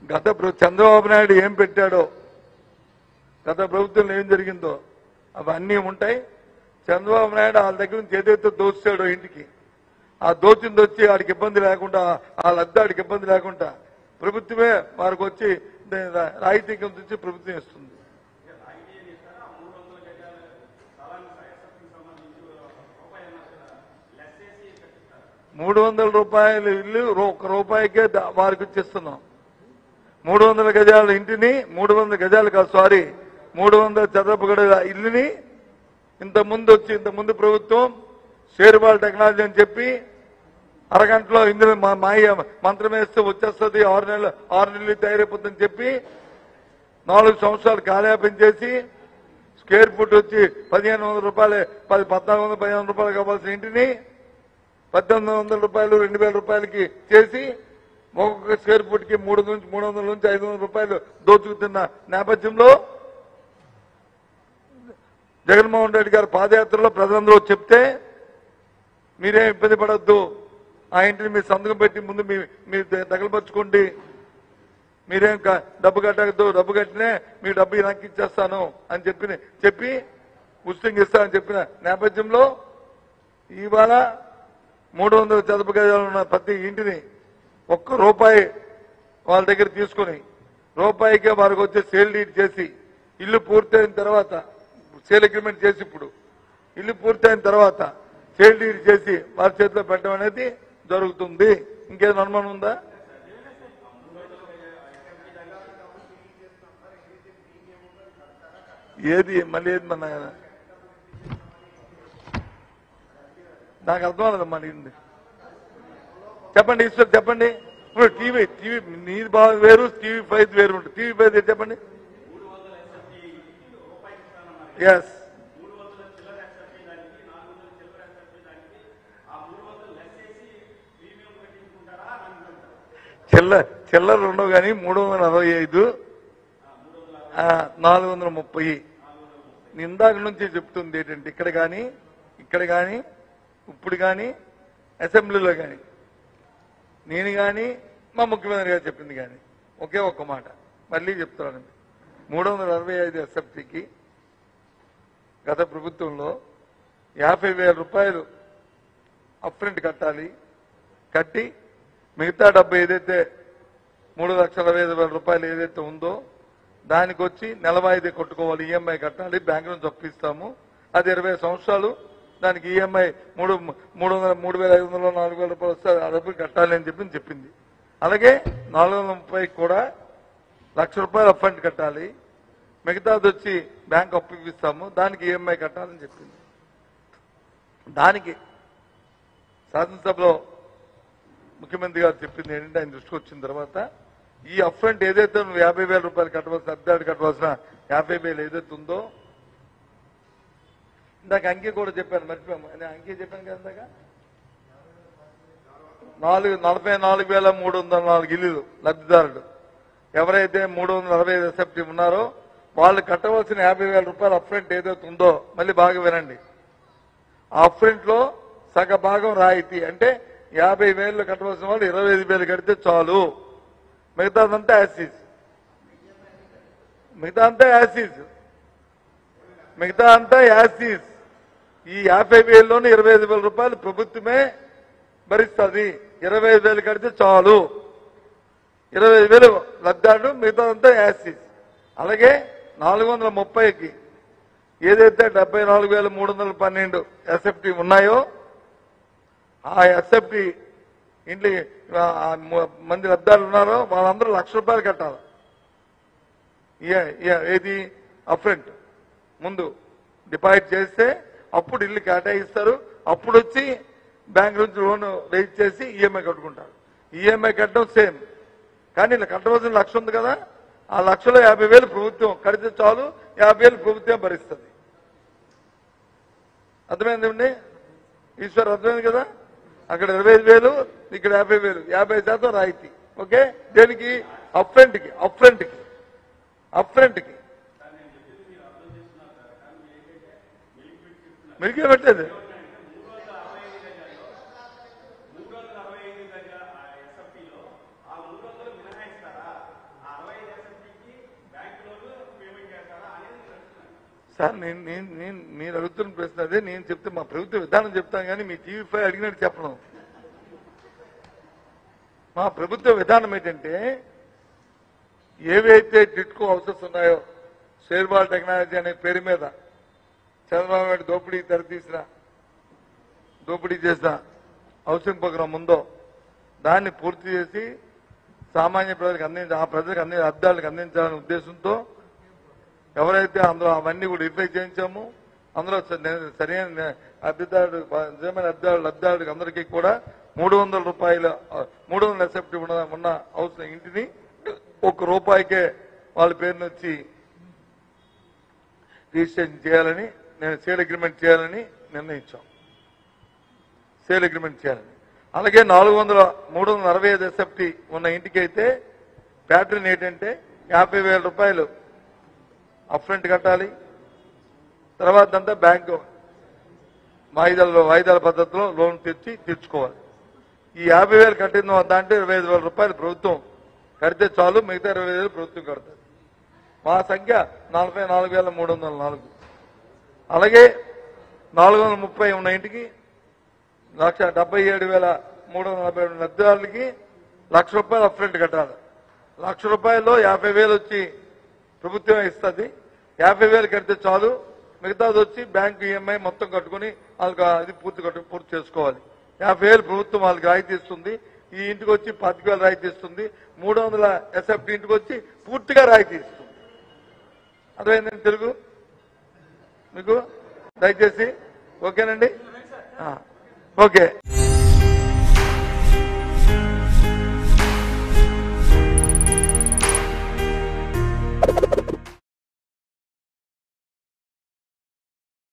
గత ప్ర- చంద్రబాబు నాయుడు ఏం పెట్టాడో గత ప్రభుత్వంలో ఏం జరిగిందో అవన్నీ ఉంటాయి చంద్రబాబు నాయుడు వాళ్ళ దగ్గర నుంచి ఏదైతే దోచాడో ఇంటికి ఆ దోచింది వచ్చి వాడికి ఇబ్బంది లేకుండా ఆ లబ్ధి వాడికి ఇబ్బంది లేకుండా ప్రభుత్వమే వారికి వచ్చి ద- రా- రాయితీ కింద వచ్చి ప్రభుత్వం ఇస్తుంది మూడు వందల రూపాయల ఇల్లు రూ- ఒక రూపాయికే ద- వారికి ఇచ్చిస్తున్నాం మూడు వందల గజాల ఇంటిని మూడు వందల గజాలు కాదు సారీ మూడు వందల చదరపు గడ ఇల్లుని ఇంత ముందు వచ్చి ఇంత ముందు ప్రభుత్వం షేర్వాల్ టెక్నాలజీ అని చెప్పి అరగంటలో ఇందులో మా మాయ మంత్రం వేస్తే వచ్చేస్తుంది ఆరు నెలలు ఆరు నెలలు తయారైపోతుందని చెప్పి నాలుగు సంవత్సరాలు కాలయాపన చేసి స్క్వేర్ ఫుట్ వచ్చి పదిహేను వందల రూపాయలు పది పద్నాలుగు వందల పదిహేను రూపాయలు కావాల్సిన ఇంటిని పద్దెనిమిది వందల రూపాయలు రెండు వేల రూపాయలకి చేసి ఒక్కొక్క స్క్వేర్ ఫుట్ కి మూడు నుంచి మూడు వందల నుంచి ఐదు వందల రూపాయలు దోచుకుతున్న నేపథ్యంలో జగన్మోహన్ రెడ్డి గారు పాదయాత్రలో ప్రజలందరూ చెప్తే మీరేం ఇబ్బంది పడద్దు ఆ ఇంటిని మీరు సంతకం పెట్టి ముందు మీ మీరు తగలపరుచుకోండి మీరేం క- డబ్బు కట్టకద్దు డబ్బు కట్టినే మీ డబ్బు నాకు ఇచ్చేస్తాను అని చెప్పి చెప్పి ఉచితంగా ఇస్తానని చెప్పిన నేపథ్యంలో ఇవాళ మూడు వందల చదపు గజాలు ఉన్న ప్రతి ఇంటిని ఒక్క రూపాయి వాళ్ళ దగ్గర తీసుకుని రూపాయికే వారికి వచ్చే సేల్ డీడ్ చేసి ఇల్లు పూర్తయిన తర్వాత సేల్ అగ్రిమెంట్ చేసి ఇప్పుడు ఇల్లు పూర్తయిన తర్వాత సేల్ డీడ్ చేసి వారి చేతిలో పెట్టడం అనేది జరుగుతుంది ఇంకేదో అనుమానం ఉందా ఏది మళ్ళీ ఏది మన నాకు అర్థం అవ్వదమ్మా నీది చెప్పండి ఈశ్వర్ చెప్పండి ఇప్పుడు టీవీ టీవీ నీది బాగా వేరు టీవీ ఫైవ్ వేరు ఉంటుంది టీవీ ఫైవ్ చెప్పండి ఎస్ చిల్ల చిల్లర ఉండవు కానీ మూడు వందల అరవై ఐదు ఆ, నాలుగు వందల ముప్పై ఇందాక నుంచి చెప్తుంది ఏంటంటే ఇక్కడ కానీ ఇక్కడ కానీ ఇప్పుడు కానీ అసెంబ్లీలో కానీ నేను కానీ మా ముఖ్యమంత్రి గారు చెప్పింది కానీ ఒకే ఒక్క మాట మళ్ళీ చెప్తానండి మూడు వందల అరవై ఐదు ఎస్ఎఫ్టీకి గత ప్రభుత్వంలో యాభై వేల రూపాయలు అప్రెంట్ కట్టాలి కట్టి మిగతా డబ్బు ఏదైతే మూడు లక్షల అరవై ఐదు వేల రూపాయలు ఏదైతే ఉందో దానికి వచ్చి నెల వాయిదా కొట్టుకోవాలి ఈఎంఐ కట్టాలి బ్యాంకు నుంచి అప్పిస్తాము అది ఇరవై సంవత్సరాలు దానికి ఈఎంఐ మూడు మూడు వందల మూడు వేల ఐదు వందలు నాలుగు వేల రూపాయలు వస్తే ఆ డబ్బులు కట్టాలి అని చెప్పి చెప్పింది అలాగే నాలుగు వందల ముప్పై కూడా లక్ష రూపాయలు అప్ఫండ్ కట్టాలి మిగతాది వచ్చి బ్యాంక్ అప్పు ఇస్తాము దానికి ఈఎంఐ కట్టాలని చెప్పింది దానికి శాసనసభలో ముఖ్యమంత్రి గారు చెప్పింది ఏంటంటే ఆయన దృష్టికి వచ్చిన తర్వాత ఈ అప్ఫ్రంట్ ఏదైతే నువ్వు యాభై వేల రూపాయలు కట్టవలసిన అద్దెడు కట్టవలసిన యాభై వేలు ఏదైతే ఉందో ఇందాక అంకి కూడా చెప్పాను మర్చిపోయాము నేను అంకి చెప్పాను కదా ఇందాక నాలుగు నలభై నాలుగు వేల మూడు వందల నాలుగు ఇల్లులు లబ్ధిదారుడు ఎవరైతే మూడు వందల అరవై ఐదు ఎసెప్టీ ఉన్నారో వాళ్ళు కట్టవలసిన యాభై వేల రూపాయలు అప్ఫ్రంట్ ఏదైతే ఉందో మళ్ళీ బాగా వినండి ఆ అప్ఫ్రంట్ లో సగ భాగం రాయితీ అంటే యాభై వేలు కట్టవలసిన వాళ్ళు ఇరవై ఐదు వేలు కడితే చాలు మిగతాదంతా యాసిస్ మిగతా అంతా యాసిస్ మిగతా అంతా యాసిస్ ఈ యాభై వేలలోనే ఇరవై ఐదు వేల రూపాయలు ప్రభుత్వమే భరిస్తుంది ఇరవై ఐదు వేలు కడితే చాలు ఇరవై ఐదు వేలు లబ్ధాడు మిగతాదంతా యాసిస్ అలాగే నాలుగు వందల ముప్పైకి ఏదైతే డెబ్బై నాలుగు వేల మూడు వందల పన్నెండు ఎస్ఎఫ్టీ ఉన్నాయో ఆ ఎస్ఎఫ్టీ ఇంట్లో ఆ మ- మంది లబ్ధాలు ఉన్నారో వాళ్ళందరూ లక్ష రూపాయలు కట్టాలి ఏ- ఏ- ఏది అఫ్రంట్ ముందు డిపాజిట్ చేస్తే అప్పుడు ఇల్లు కేటాయిస్తారు అప్పుడు వచ్చి బ్యాంక్ నుంచి లోన్ రేజ్ చేసి ఈఎంఐ కట్టుకుంటారు ఈఎంఐ కట్టడం సేమ్ కానీ ఇలా కట్టవలసిన లక్ష ఉంది కదా ఆ లక్షలో యాభై వేలు ప్రభుత్వం కడితే చాలు యాభై వేలు ప్రభుత్వం భరిస్తుంది అర్థమైందండి ఈశ్వర్ అర్థమైంది కదా అక్కడ ఇరవై ఐదు వేలు ఇక్కడ యాభై వేలు యాభై శాతం రాయితీ ఓకే దేనికి అప్ఫ్రంట్ కి అప్ఫ్రంట్ కి అప్ఫ్రంట్ కి మిలికే పెట్టేది సార్ నేను నేను నేను మీరు అడుగుతున్న ప్రశ్న అదే నేను చెప్తే మా ప్రభుత్వ విధానం చెప్తాను కానీ మీ టీవీ ఫైవ్ అడిగినట్టు చెప్పను మా ప్రభుత్వ విధానం ఏంటంటే ఏవైతే టిట్కో హౌసెస్ ఉన్నాయో షేర్వాల్ టెక్నాలజీ అనే పేరు మీద చంద్రబాబు నాయుడు దోపిడీ తెరతీసిన దోపిడీ చేసిన హౌసింగ్ ప్రోగ్రాం ఉందో దాన్ని పూర్తి చేసి సామాన్య ప్రజలకు అందించ ఆ ప్రజలకు అంది అద్దాలకు అందించాలనే ఉద్దేశంతో ఎవరైతే అందులో అవన్నీ కూడా వెరిఫై చేయించాము అందులో స- నే- సరైన నే- అద్దెదారుడు ప- నిజమైన అద్దెదారుడు లబ్ధిదారుడికి అందరికీ కూడా మూడు వందల రూపాయల ఆ, మూడు వందల ఎసెప్ట్ ఉన్న ఉన్న హౌస్ ఇంటిని ఒక రూపాయికే వాళ్ళ పేరుని వచ్చి రిజిస్ట్రేషన్ చేయాలని నేను సేల్ అగ్రిమెంట్ చేయాలని నిర్ణయించాం సేల్ అగ్రిమెంట్ చేయాలని అలాగే నాలుగు వందల మూడు వందల అరవై ఐదు ఎస్ఎఫ్టీ ఉన్న ఇంటికి అయితే ప్యాటర్న్ ఏంటంటే యాభై వేల రూపాయలు అప్ఫ్రంట్ కట్టాలి తర్వాత అంతా బ్యాంకు వాయిదాల్లో వాయిదాల పద్ధతిలో లోన్ తెచ్చి తీర్చుకోవాలి ఈ యాభై వేలు కట్టిన దాంట్లో ఇరవై ఐదు వేల రూపాయలు ప్రభుత్వం కడితే చాలు మిగతా ఇరవై వేలు ప్రభుత్వం కడుతుంది మా సంఖ్య నలభై నాలుగు వేల మూడు వందల నాలుగు అలాగే నాలుగు వందల ముప్పై ఉన్న ఇంటికి లక్ష డెబ్బై ఏడు వేల మూడు వందల నలభై రెండు లబ్ధిదారులకి లక్ష రూపాయలు అప్ఫ్రంట్ కట్టాలి లక్ష రూపాయల్లో యాభై వేలు వచ్చి ప్రభుత్వం ఇస్తుంది యాభై వేలు కడితే చాలు మిగతాది వచ్చి బ్యాంకు ఈఎంఐ మొత్తం కట్టుకుని వాళ్ళకి అది పూర్తి కట్టు పూర్తి చేసుకోవాలి యాభై వేలు ప్రభుత్వం వాళ్ళకి రాయితీ ఇస్తుంది ఈ ఇంటికి వచ్చి పాతిక వేలు రాయితీ ఇస్తుంది మూడు వందల ఎస్ఎఫ్టీ ఇంటికి వచ్చి పూర్తిగా రాయితీ ఇస్తుంది అర్థమైందండి తెలుగు మీకు దయచేసి ఓకేనండి ఆ, ఓకే